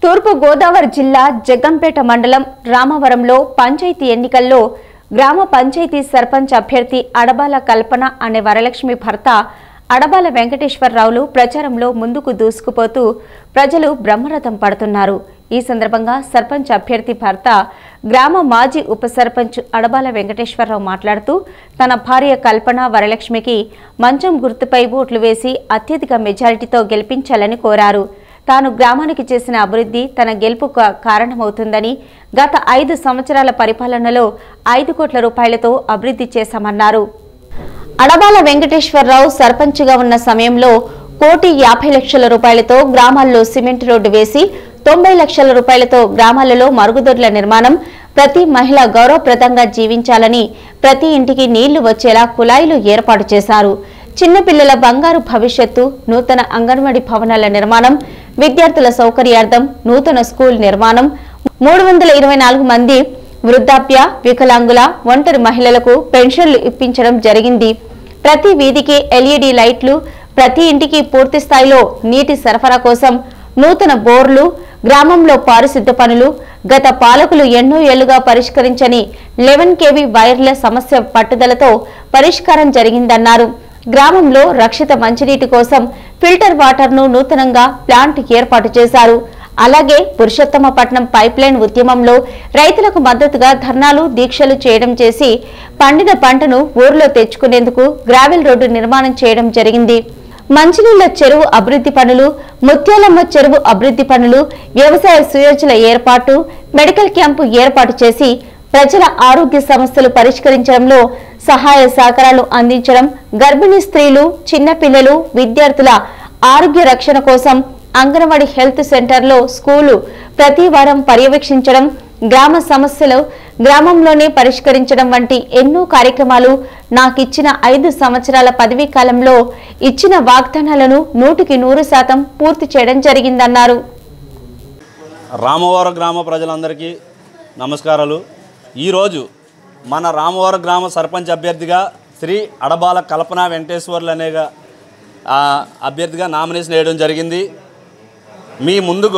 తూర్పు గోదావరి జిల్లా జగ్గంపేట మండలం రామవరంలో పంచాయతీ ఎన్నికల్లో గ్రామ పంచాయతీ సర్పంచ్ అభ్యర్థి అడబాల కల్పన అనే వరలక్ష్మి భర్త అడబాల వెంకటేశ్వరరావులు ప్రచారంలో ముందుకు దూసుకుపోతూ ప్రజలు బ్రహ్మరథం పడుతున్నారు ఈ సందర్భంగా సర్పంచ్ అభ్యర్థి భర్త గ్రామ మాజీ ఉప సర్పంచ్ అడబాల వెంకటేశ్వరరావు మాట్లాడుతూ తన భార్య కల్పన వరలక్ష్మికి మంచం గుర్తుపై ఓట్లు వేసి అత్యధిక మెజారిటీతో గెలిపించాలని కోరారు తాను గ్రామానికి చేసిన అభివృద్ధి తన గెలుపుకు కారణమవుతుందని గత ఐదు సంవత్సరాల పరిపాలనలో ఐదు కోట్ల రూపాయలతో అభివృద్ధి చేశామన్నారు అడబాల వెంకటేశ్వరరావు సర్పంచ్గా ఉన్న సమయంలో కోటి యాభై లక్షల రూపాయలతో గ్రామాల్లో సిమెంట్ రోడ్డు వేసి తొంభై లక్షల రూపాయలతో గ్రామాలలో మరుగుదొడ్ల నిర్మాణం ప్రతి మహిళ గౌరవప్రదంగా జీవించాలని ప్రతి ఇంటికి నీళ్లు వచ్చేలా కుళాయిలు ఏర్పాటు చేశారు చిన్నపిల్లల బంగారు భవిష్యత్తు నూతన అంగన్వాడీ భవనాల నిర్మాణం విద్యార్థుల సౌకర్యార్థం నూతన స్కూల్ నిర్మాణం మూడు వందల ఇరవై నాలుగు మంది వృద్ధాప్య వికలాంగుల ఒంటరి మహిళలకు పెన్షన్లు ఇప్పించడం జరిగింది ప్రతి వీధికి ఎల్ఈడి లైట్లు ప్రతి ఇంటికి పూర్తి స్థాయిలో నీటి సరఫరా కోసం నూతన బోర్లు గ్రామంలో పారిశుద్ధ పనులు గత పాలకులు ఎన్నో ఏళ్లుగా పరిష్కరించని లెవెన్ కేవీ వైర్ల సమస్య పట్టుదలతో పరిష్కారం జరిగిందన్నారు గ్రామంలో రక్షిత మంచినీటి కోసం ఫిల్టర్ వాటర్ను నూతనంగా ప్లాంట్ ఏర్పాటు చేశారు అలాగే పురుషోత్తమపట్నం పైప్లైన్ ఉద్యమంలో రైతులకు మద్దతుగా ధర్నాలు దీక్షలు చేయడం చేసి పండిన పంటను ఊర్లో తెచ్చుకునేందుకు గ్రావెల్ రోడ్డు నిర్మాణం చేయడం జరిగింది మంచినీళ్ల చెరువు అభివృద్ధి పనులు ముత్యాలమ్మ చెరువు అభివృద్ధి పనులు వ్యవసాయ సుయోజన ఏర్పాటు మెడికల్ క్యాంపు ఏర్పాటు చేసి ప్రజల ఆరోగ్య సమస్యలు పరిష్కరించడంలో సహాయ సహకారాలు అందించడం గర్భిణీ స్త్రీలు చిన్నపిల్లలు విద్యార్థుల ఆరోగ్య రక్షణ కోసం అంగన్వాడీ హెల్త్ సెంటర్లో స్కూలు ప్రతి వారం పర్యవేక్షించడం గ్రామ సమస్యలు గ్రామంలోనే పరిష్కరించడం వంటి ఎన్నో కార్యక్రమాలు నాకిచ్చిన ఐదు సంవత్సరాల పదవీ కాలంలో ఇచ్చిన వాగ్దానాలను నూటికి నూరు శాతం పూర్తి చేయడం జరిగిందన్నారు రామవరం గ్రామ ప్రజలందరికీ నమస్కారాలు ఈరోజు మన రామవరం గ్రామ సర్పంచ్ అభ్యర్థిగా శ్రీ అడబాల కల్పన వెంకటేశ్వర్లు అనేగా ఆ, అభ్యర్థిగా నామినేషన్ వేయడం జరిగింది మీ ముందుకు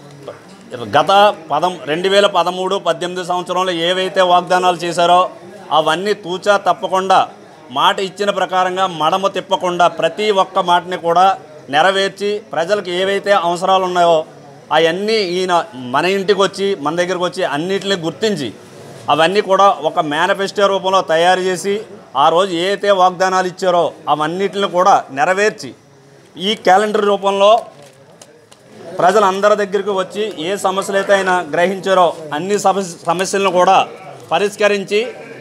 గత పదం రెండు వేల పదమూడు పద్దెనిమిది సంవత్సరంలో ఏవైతే వాగ్దానాలు చేశారో అవన్నీ తూచా తప్పకుండా మాట ఇచ్చిన ప్రకారంగా మడమ తిప్పకుండా ప్రతి ఒక్క మాటని కూడా నెరవేర్చి ప్రజలకు ఏవైతే అవసరాలు ఉన్నాయో అవన్నీ ఈయన మన ఇంటికి వచ్చి మన దగ్గరికి వచ్చి అన్నిటిని గుర్తించి అవన్నీ కూడా ఒక మేనిఫెస్టో రూపంలో తయారు చేసి ఆ రోజు ఏ అయితే వాగ్దానాలు ఇచ్చారో అవన్నిటిని కూడా నెరవేర్చి ఈ క్యాలెండర్ రూపంలో ప్రజలందరి దగ్గరికి వచ్చి ఏ సమస్యలు అయితే ఆయన గ్రహించారో అన్ని సమస్య సమస్యలను కూడా పరిష్కరించి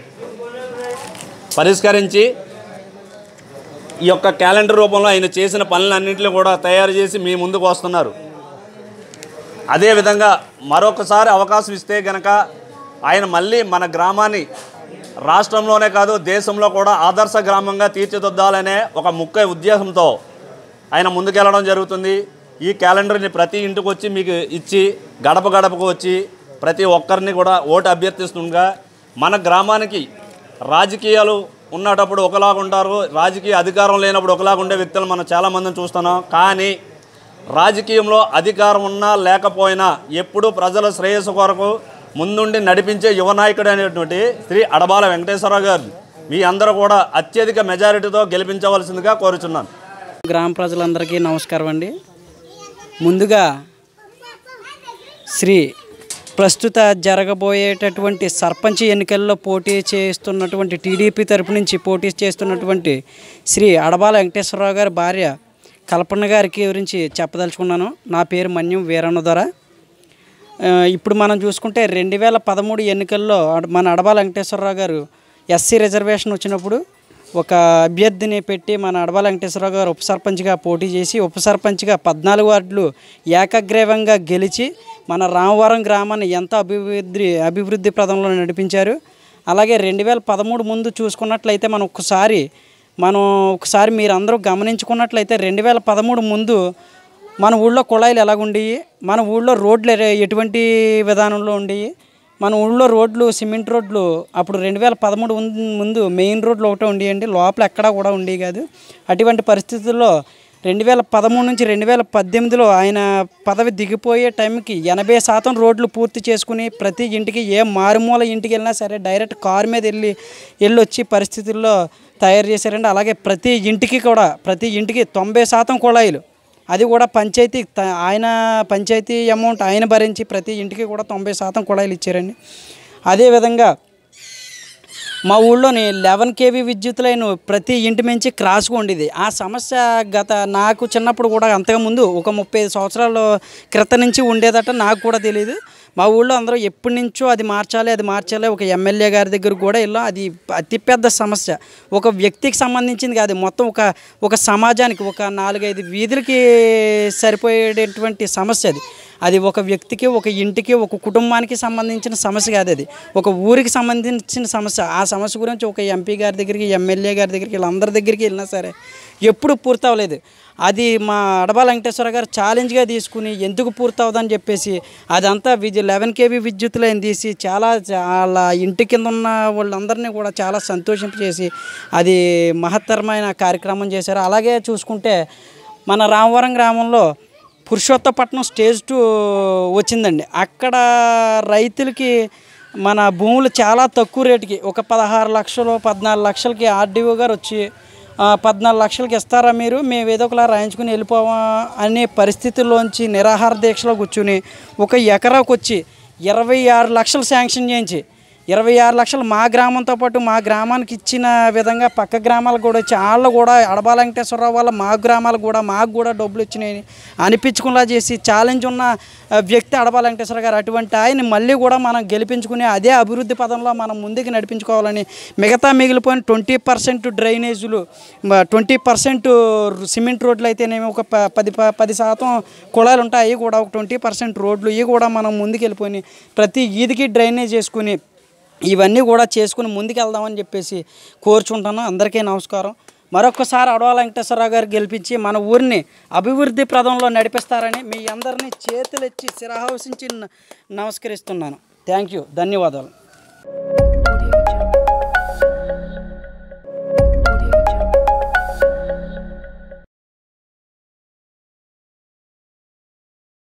పరిష్కరించి ఈ యొక్క క్యాలెండర్ రూపంలో ఆయన చేసిన పనులన్నింటినీ కూడా తయారు చేసి మీ ముందుకు వస్తున్నారు అదేవిధంగా మరొకసారి అవకాశం ఇస్తే గనక ఆయన మళ్ళీ మన గ్రామాన్ని రాష్ట్రంలోనే కాదు దేశంలో కూడా ఆదర్శ గ్రామంగా తీర్చిదిద్దాలనే ఒక ముఖ్య ఉద్దేశంతో ఆయన ముందుకెళ్ళడం జరుగుతుంది ఈ క్యాలెండర్ని ప్రతి ఇంటికి వచ్చి మీకు ఇచ్చి గడప గడపకు వచ్చి ప్రతి ఒక్కరిని కూడా ఓటు అభ్యర్థిస్తుండగా మన గ్రామానికి రాజకీయాలు ఉన్నటప్పుడు ఒకలాగా ఉంటారు రాజకీయ అధికారం లేనప్పుడు ఒకలాగా ఉండే వ్యక్తులు మనం చాలామందిని చూస్తున్నాం కానీ రాజకీయంలో అధికారం ఉన్నా లేకపోయినా ఎప్పుడూ ప్రజల శ్రేయస్సు కొరకు ముందుండి నడిపించే యువ నాయకుడు అనేటువంటి శ్రీ అడబాల వెంకటేశ్వరరావు గారు మీ అందరూ కూడా అత్యధిక మెజారిటీతో గెలిపించవలసిందిగా కోరుచున్నాను గ్రామ ప్రజలందరికీ నమస్కారం అండి ముందుగా శ్రీ ప్రస్తుత జరగబోయేటటువంటి సర్పంచ్ ఎన్నికల్లో పోటీ చేస్తున్నటువంటి టీడీపీ తరపు నుంచి పోటీ చేస్తున్నటువంటి శ్రీ అడబాల వెంకటేశ్వరరావు గారి భార్య కల్పన గారికి గురించి చెప్పదలుచుకున్నాను నా పేరు మన్యం వీరన్న దొర ఆ, ఇప్పుడు మనం చూసుకుంటే రెండు వేల పదమూడు ఎన్నికల్లో అడ- మన అడబాల వెంకటేశ్వరరావు గారు ఎస్సీ రిజర్వేషన్ వచ్చినప్పుడు ఒక అభ్యర్థిని పెట్టి మన అడబాల వెంకటేశ్వరరావు గారు ఉప సర్పంచ్గా పోటీ చేసి ఉప సర్పంచ్గా పద్నాలుగు వార్డులు ఏకగ్రీవంగా గెలిచి మన రామవరం గ్రామాన్ని ఎంత అభివృద్ధి అభివృద్ధి ప్రదంలో నడిపించారు అలాగే రెండు వేల పదమూడు ముందు చూసుకున్నట్లయితే మనం ఒక్కసారి మనం ఒకసారి మీరు అందరూ గమనించుకున్నట్లయితే రెండు వేల పదమూడు ముందు మన ఊళ్ళో కుళాయిలు ఎలాగుండేవి మన ఊళ్ళో రోడ్లు ఎర- ఎటువంటి విధానంలో ఉండేవి మన ఊళ్ళో రోడ్లు సిమెంట్ రోడ్లు అప్పుడు రెండు వేల పదమూడు ముందు మెయిన్ రోడ్లు ఒకటే ఉండేయండి లోపల ఎక్కడా కూడా ఉండేవి కాదు అటువంటి పరిస్థితుల్లో రెండు వేల పదమూడు నుంచి రెండు వేల పద్దెనిమిదిలో ఆయన పదవి దిగిపోయే టైంకి ఎనభై శాతం రోడ్లు పూర్తి చేసుకుని ప్రతి ఇంటికి ఏ మారుమూల ఇంటికి వెళ్ళినా సరే డైరెక్ట్ కారు మీద వెళ్ళి వెళ్ళి వచ్చి పరిస్థితుల్లో తయారు చేశారండి అలాగే ప్రతి ఇంటికి కూడా ప్రతి ఇంటికి తొంభై శాతం కుళాయిలు అది కూడా పంచాయతీ త- ఆయన పంచాయతీ అమౌంట్ ఆయన భరించి ప్రతి ఇంటికి కూడా తొంభై శాతం కుళాయిలు ఇచ్చారండి అదేవిధంగా మా ఊళ్ళోని లెవెన్ కేవీ విద్యుత్ లైన్ ప్రతి ఇంటి మించి క్రాస్గా ఉండేది ఆ సమస్య గత నాకు చిన్నప్పుడు కూడా అంతకుముందు ఒక ముప్పై ఐదు సంవత్సరాల క్రితం నుంచి ఉండేదట నాకు కూడా తెలియదు మా ఊళ్ళో అందరూ ఎప్పటి నుంచో అది మార్చాలి అది మార్చాలి ఒక ఎమ్మెల్యే గారి దగ్గర కూడా వెళ్ళాం అది అతిపెద్ద సమస్య ఒక వ్యక్తికి సంబంధించింది కాదు మొత్తం ఒక ఒక సమాజానికి ఒక నాలుగైదు వీధులకి సరిపోయేటటువంటి సమస్య అది అది ఒక వ్యక్తికి ఒక ఇంటికి ఒక కుటుంబానికి సంబంధించిన సమస్య కాదు అది ఒక ఊరికి సంబంధించిన సమస్య ఆ సమస్య గురించి ఒక ఎంపీ గారి దగ్గరికి ఎమ్మెల్యే గారి దగ్గరికి వీళ్ళందరి దగ్గరికి వెళ్ళినా సరే ఎప్పుడు పూర్తి అవ్వలేదు అది మా అడబాల వెంకటేశ్వర గారు ఛాలెంజ్గా తీసుకుని ఎందుకు పూర్తి అవ్వదని చెప్పేసి అదంతా విద్యు లెవెన్ కేబీ విద్యుత్ లైన్ తీసి చాలా వాళ్ళ ఇంటి కింద ఉన్న వాళ్ళందరినీ కూడా చాలా సంతోషింపచేసి అది మహత్తరమైన కార్యక్రమం చేశారు అలాగే చూసుకుంటే మన రామవరం గ్రామంలో పురుషోత్తపట్నం స్టేజ్ టూ వచ్చిందండి అక్కడ రైతులకి మన భూములు చాలా తక్కువ రేటుకి ఒక పదహారు లక్షలు పద్నాలుగు లక్షలకి ఆర్డీఓ గారు వచ్చి "ఆ, పద్నాలుగు లక్షలకి ఇస్తారా మీరు మేము ఏదో ఒకలా రాయించుకుని వెళ్ళిపోవా అనే పరిస్థితుల్లోంచి నిరాహార దీక్షలో కూర్చుని ఒక ఎకరాకు వచ్చి ఇరవై ఆరు లక్షలు శాంక్షన్ చేయించి ఇరవై ఆరు లక్షలు మా గ్రామంతో పాటు మా గ్రామానికి ఇచ్చిన విధంగా పక్క గ్రామాలకు కూడా వచ్చి వాళ్ళు కూడా అడబాల వెంకటేశ్వరరావు వల్ల మా గ్రామాలకు కూడా మాకు కూడా డబ్బులు వచ్చినాయి అనిపించుకునేలా చేసి ఛాలెంజ్ ఉన్న ఆ, వ్యక్తి అడబాల వెంకటేశ్వర గారు అటువంటి ఆయన మళ్ళీ కూడా మనం గెలిపించుకుని అదే అభివృద్ధి పదంలో మనం ముందుకు నడిపించుకోవాలని మిగతా మిగిలిపోయిన ట్వంటీ పర్సెంట్ డ్రైనేజీలు ట్వంటీ పర్సెంట్ సిమెంట్ రోడ్లు అయితేనేమి ఒక ప- పది ప- పది శాతం కుళాయిలు ఉంటాయి అవి కూడా ఒక ట్వంటీ పర్సెంట్ రోడ్లు ఇవి కూడా మనం ముందుకు వెళ్ళిపోయి ప్రతి ఈదికి డ్రైనేజ్ చేసుకుని ఇవన్నీ కూడా చేసుకుని ముందుకెళ్దామని చెప్పేసి కోరుచుంటాను అందరికీ నమస్కారం మరొకసారి అడవాల వెంకటేశ్వరరావు గారు గెలిపించి మన ఊరిని అభివృద్ధి ప్రదంలో నడిపిస్తారని మీ అందరినీ చేతులెచ్చి శిరహాసించి నమస్కరిస్తున్నాను థ్యాంక్ యూ ధన్యవాదాలు